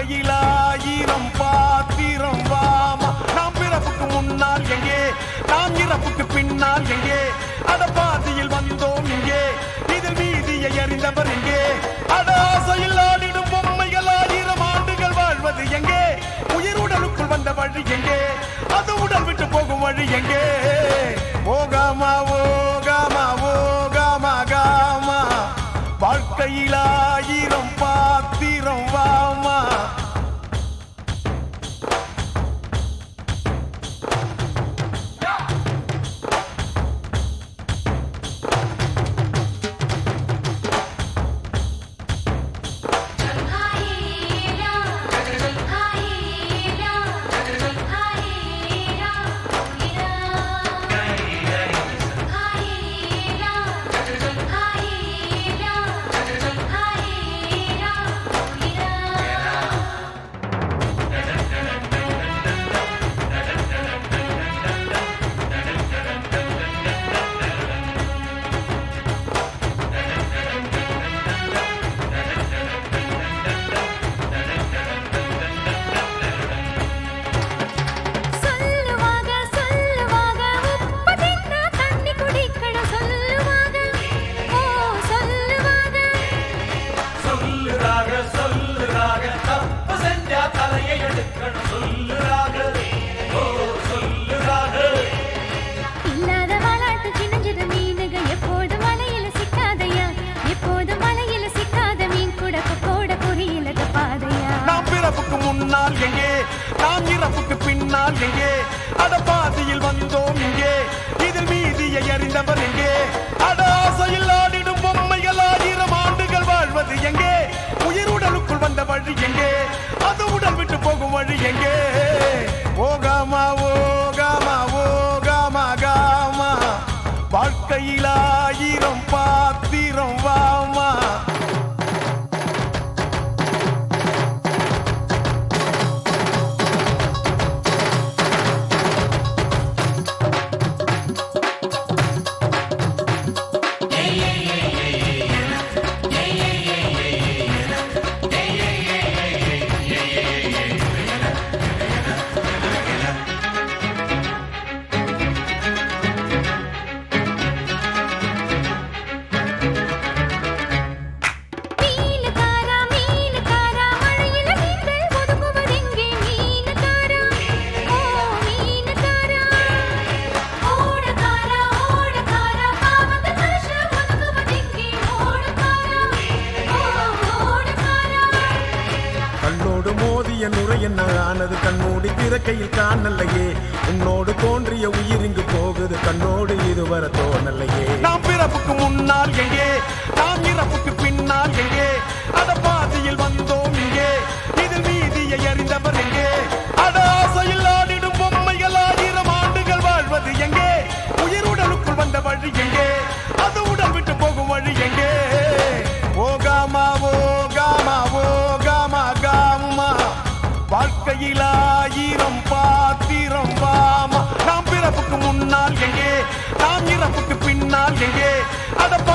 வாழ்க்கையில் ஆயிரம் பாத்திரம் வாமா நாம் பிறப்புக்கு முன்னால் எங்கே நாம் இறப்புக்கு பின்னால் எங்கே அட பாதியில் வந்தோம் இங்கே இதில் மீதியை அறிந்தவர் எங்கே அட ஆசையில் ஆடிடும் பொம்மைகள் ஆயிரம் ஆண்டுகள் வாழ்வது எங்கே உயிர் உடலுக்குள் வந்த வழி எங்கே அது உடல் விட்டு போகும் வழி எங்கே ஓகாமா ஓகாமா ஓகாமா காமா வாழ்க்கையில் ஆயிரம் பாத்திரம் வாமா ஆயிரா ஆயிரா ஆயிரா ஆயிரா ஆயிரா ஆயிரா ஆயிரா சொல்லுவாங்க சொல்லுவாங்க உப்பு தின்னா தண்ணி குடிக்கணும் சொல்லுவாங்க ஓ சொல்லுவாங்க சொல்லுறாக சொல்லுறாக தப்பு செஞ்சா தலையை எடுக்கணும் சொல்லுறாக ஓ சொல்லுறாக இல்லாத வாலாட்டு சின்னஞ்சிறு மீனுக எப்போதும் வலையில சிக்காதையா எப்போதும் வலையில சிக்காத மீன் கூட கொக்கோட குறியில தப்பாதையா நாம் பிறப்புக்கு முன்னால் எங்கே நாம் இறப்புக்கு பின்னால் எங்கே அட பாதியில் வந்தோம் இங்கே இதில் மீதியை அறிந்தவர் எங்கே அட ஆசையில் ஆடிடும் பொம்மைகள் ஆயிரம் ஆண்டுகள் வாழ்வது எங்கே உயிர் உடலுக்குள் வந்த வழி எங்கே அது உடல் விட்டு போகும் வழி எங்கே ஓகாமா ஓகாமா ஓகாமா காமா வாழ்க்கையில் ஆயிரம் பாத்திரம் வாமா மீனுக்காரா மீனுக்காரா மழையில நீங்கள் ஒதுங்குவதெங்கே மீனுக்காரா ஓ மீனுக்காரா ஓடக்காரா ஓடக்காரா பாவந்த மனுஷன் ஒதுங்குவதெங்கே ஓடக்காரா ஓ ஓடக்காரா கண்ணோடு மோதிய நுரை என்ன ஆனது கண்ணோடி திறக்கையில் காணலையே உன்னோடு தோன்றிய உயிர் இங்கு போகுது கண்ணோடு இதுவரை தோணலையே நாம் பிறப்புக்கு முன்னால் எங்கே நாம் இறப்புக்கு பின்னால் எங்கே அட பாதியில் வந்தோம் இங்கே இதில் மீதியை அறிந்தவர் எங்கே அட ஆசையில் ஆடிடும் பொம்மைகள் ஆயிரம் ஆண்டுகள் வாழ்வது எங்கே உயிர் உடலுக்குள் வந்த வழி எங்கே அது உடல் விட்டு போகும் வழி எங்கே ஓகாமா ஓகாமா ஓகாமா காமா வாழ்க்கையில் ஆயிரம் பாத்திரம் வாமா நாம் பிறப்புக்கு முன்னால் எங்கே நாம் இறப்புக்கு பின்னால் எங்கே அட